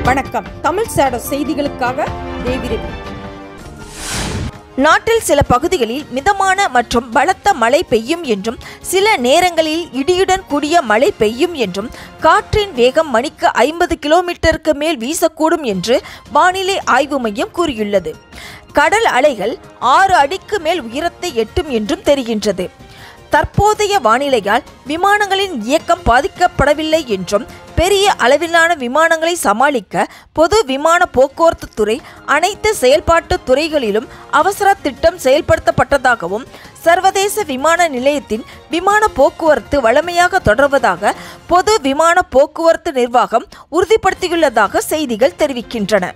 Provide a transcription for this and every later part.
வணக்கம் தமிழ் சேட செய்திகளுக்காக தேவி ரவி நாட்டில் சில பகுதிகளில் மிதமான மற்றும் பலத்த மழை பெய்யும் என்றும் சில நேரங்களில் இடியுடன் கூடிய மழை பெய்யும் என்றும் காற்றின் வேகம் மணிக்கு ஐம்பது கிலோமீட்டருக்கு மேல் வீசக்கூடும் என்று வானிலை ஆய்வு மையம் கூறியுள்ளது கடல் அலைகள் ஆறு அடிக்கு மேல் உயரத்தை எட்டும் என்றும் தெரிகின்றது தற்போதைய வானிலையால் விமானங்களின் இயக்கம் பாதிக்கப்படவில்லை என்றும் பெரிய அளவிலான விமானங்களை சமாளிக்க பொது விமான போக்குவரத்து துறை அனைத்து செயல்பாட்டு துறைகளிலும் அவசர திட்டம் செயல்படுத்தப்பட்டதாகவும் சர்வதேச விமான நிலையத்தின் விமான போக்குவரத்து வழமையாக தொடர்வதாக பொது விமான போக்குவரத்து நிர்வாகம் உறுதிப்படுத்தியுள்ளதாக செய்திகள் தெரிவிக்கின்றன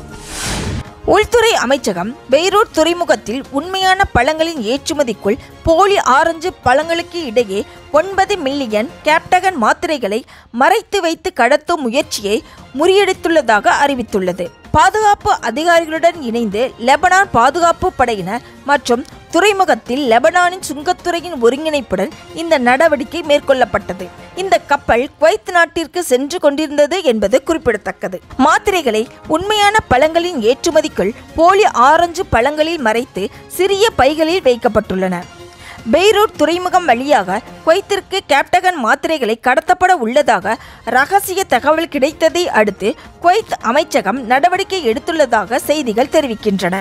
உள்துறை அமைச்சகம் பெய்ரூட் துறைமுகத்தில் உண்மையான பழங்களின் ஏற்றுமதிக்குள் போலி ஆரஞ்சு பழங்களுக்கு இடையே ஒன்பது மில்லியன் கேப்டகன் மாத்திரைகளை மறைத்து வைத்து கடத்தும் முயற்சியை முறியடித்துள்ளதாக அறிவித்துள்ளது பாதுகாப்பு அதிகாரிகளுடன் இணைந்து லெபனான் பாதுகாப்பு படையினர் மற்றும் துறைமுகத்தில் லெபனானின் சுங்கத்துறையின் ஒருங்கிணைப்புடன் இந்த நடவடிக்கை மேற்கொள்ளப்பட்டது இந்த கப்பல் குவைத் நாட்டிற்கு சென்று கொண்டிருந்தது என்பது குறிப்பிடத்தக்கது மாத்திரைகளை உண்மையான பழங்களின் ஏற்றுமதிக்குள் போலி ஆரஞ்சு பழங்களில் மறைத்து சிறிய பைகளில் வைக்கப்பட்டுள்ளன பெய்ரூட் துறைமுகம் வழியாக குவைத்திற்கு கேப்டகன் மாத்திரைகளை கடத்தப்பட உள்ளதாக ரகசிய தகவல் கிடைத்ததை அடுத்து குவைத் அமைச்சகம் நடவடிக்கை எடுத்துள்ளதாக செய்திகள் தெரிவிக்கின்றன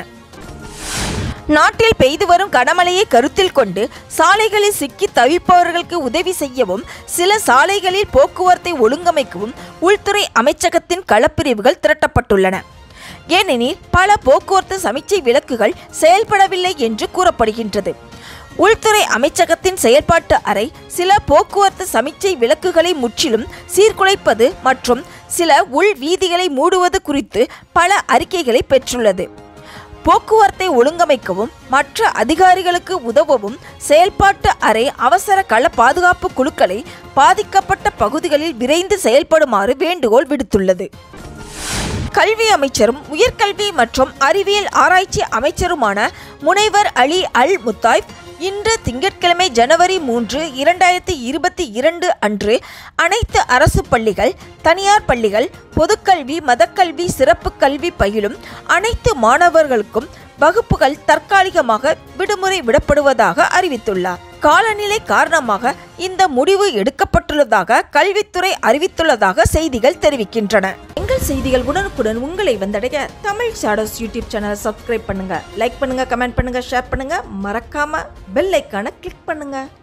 நாட்டில் பெய்து வரும் கனமழையை கருத்தில் கொண்டு சாலைகளில் சிக்கி தவிப்பவர்களுக்கு உதவி செய்யவும் சில சாலைகளில் போக்குவரத்தை ஒழுங்கமைக்கவும் உள்துறை அமைச்சகத்தின் களப்பிரிவுகள் திரட்டப்பட்டுள்ளன ஏனெனில் பல போக்குவரத்து சமிச்சை விளக்குகள் செயல்படவில்லை என்று கூறப்படுகின்றது உள்துறை அமைச்சகத்தின் செயல்பாட்டு அறை சில போக்குவரத்து சமிச்சை விளக்குகளை முற்றிலும் சீர்குலைப்பது மற்றும் சில உள் வீதிகளை மூடுவது குறித்து பல அறிக்கைகளை பெற்றுள்ளது போக்குவரத்தை ஒழுங்கமைக்கவும் மற்ற அதிகாரிகளுக்கு உதவவும் செயல்பாட்டு அறை அவசர கள பாதுகாப்பு குழுக்களை பாதிக்கப்பட்ட பகுதிகளில் விரைந்து செயல்படுமாறு வேண்டுகோள் விடுத்துள்ளது கல்வி அமைச்சரும் உயர்கல்வி மற்றும் அறிவியல் ஆராய்ச்சி அமைச்சருமான முனைவர் அலி அல் முத்தாய்ப் இன்று திங்கட்கிழமை ஜனவரி மூன்று இரண்டாயிரத்தி இருபத்தி இரண்டு அன்று அனைத்து அரசு பள்ளிகள் தனியார் பள்ளிகள் பொதுக்கல்வி மதக்கல்வி சிறப்பு கல்வி பயிலும் அனைத்து மாணவர்களுக்கும் வகுப்புகள் தற்காலிகமாக விடுமுறை விடப்படுவதாக அறிவித்துள்ளார் காலநிலை காரணமாக இந்த முடிவு எடுக்கப்பட்டுள்ளதாக கல்வித்துறை அறிவித்துள்ளதாக செய்திகள் தெரிவிக்கின்றன எங்கள் செய்திகள் உடனுக்குடன் உங்களை வந்தடைய தமிழ் ஷாடோஸ் யூடியூப் சேனலை சப்ஸ்கிரைப் பண்ணுங்க லைக் பண்ணுங்க கமெண்ட் பண்ணுங்க ஷேர் பண்ணுங்க மறக்காம பெல் ஐக்கானை கிளிக் பண்ணுங்க